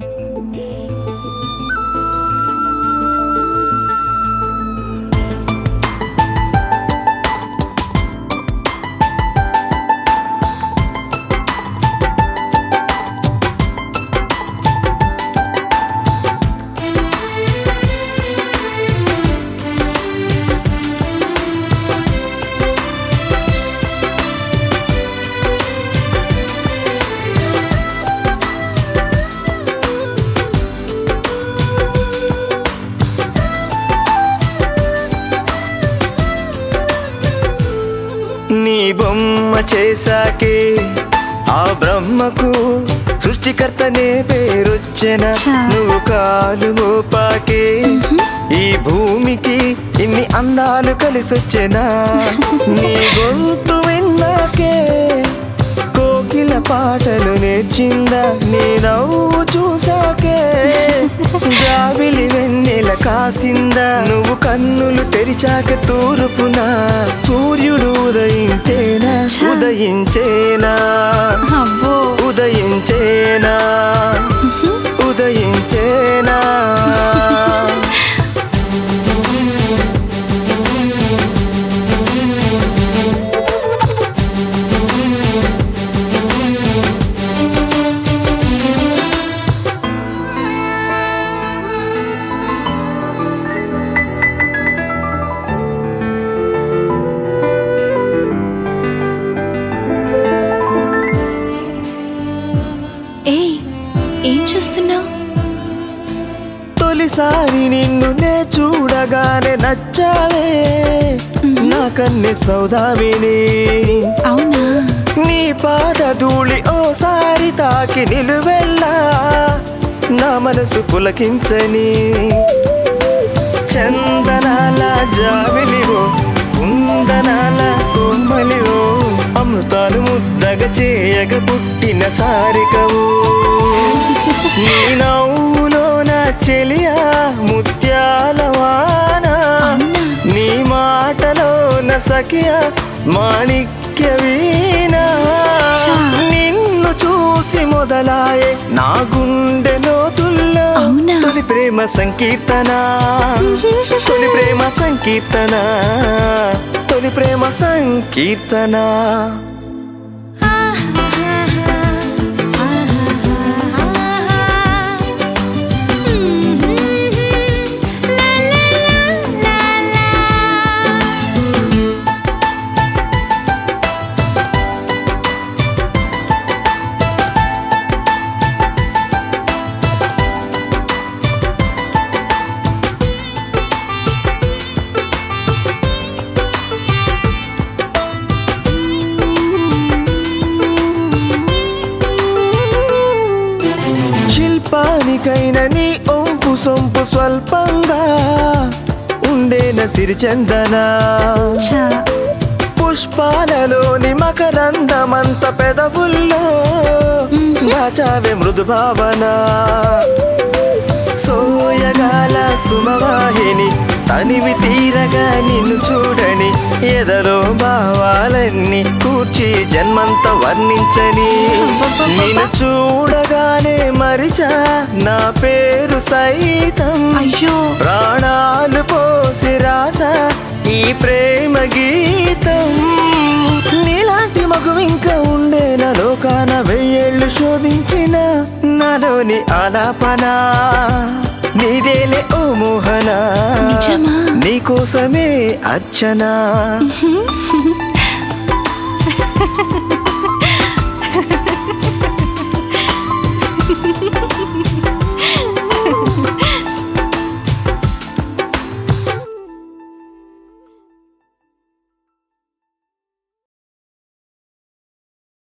నీ బొమ్మ చేశాకే ఆ బ్రహ్మకు సృష్టికర్తనే పేరొచ్చెన ఛా. నువ్వు కాలు మోపాకే ఈ భూమికి ఇన్ని అందాలు కలిసొచ్చెనా నీ గొంతు విన్నాకే కోకిల పాటలు నేర్చిందా నీ నవ్వు చూసాకే జాబిలి వెన్నెల కాసిందా నువ్వు కన్నులు తెరిచాక తూర్పున సూర్యుడు ఉదయించేనా ఛా. ఉదయించేనా అబ్బో ఉదయించేనా ఉదయించేనా ఏయ్ ఏం చూస్తున్నావు తొలిసారి నిన్ను నే చూడగానే నచ్చావే నా కన్నె సౌదామిని అవునా నీ పాద ధూళి ఓసారి తాకి నిలువెల్లా నా మనసు పులకించని చందనాల జాబిలివో కుందనాల కొమ్మలివో అమృతాలు ముద్దగా చేయగ పుట్టిన సారికవు నీ నవ్వులోన చెలియా ముత్యాల వాన నీ మాటలోన సఖియా మాణిక్య వీణ ఛా. నిన్ను చూసి మొదలాయే నా గుండె లోతుల్లో అవునా? తొలి ప్రేమ సంకీర్తన తొలి ప్రేమ సంకీర్తన తొలి ప్రేమ సంకీర్తన శిల్పానికైన నీ ఒంపు సొంపు స్వల్పంగా ఉండేన సిరిచందన ఛా పుష్పాలలోని మకరందమంత పెదవుల్లో దాచావే మృదు భావన సోయగాల సుమవాహిని తనివి తీరగా నిన్ను చూడని ఎదలో భావాలన్నీ కూర్చి జన్మంత వర్ణించని నిన్ను చూడగానే మరిచా నా పేరు సైతం అయ్యో ప్రాణాలు పోసి రాసా ఈ ప్రేమ గీతం నీలాంటి మగు ఇంకా ఉండే నా లోకాన వెయ్యేళ్ళు శోధించిన నాలోని ఆలాపన నీదేలే ఓ మోహన నిజమా? నీకోసమే అర్చన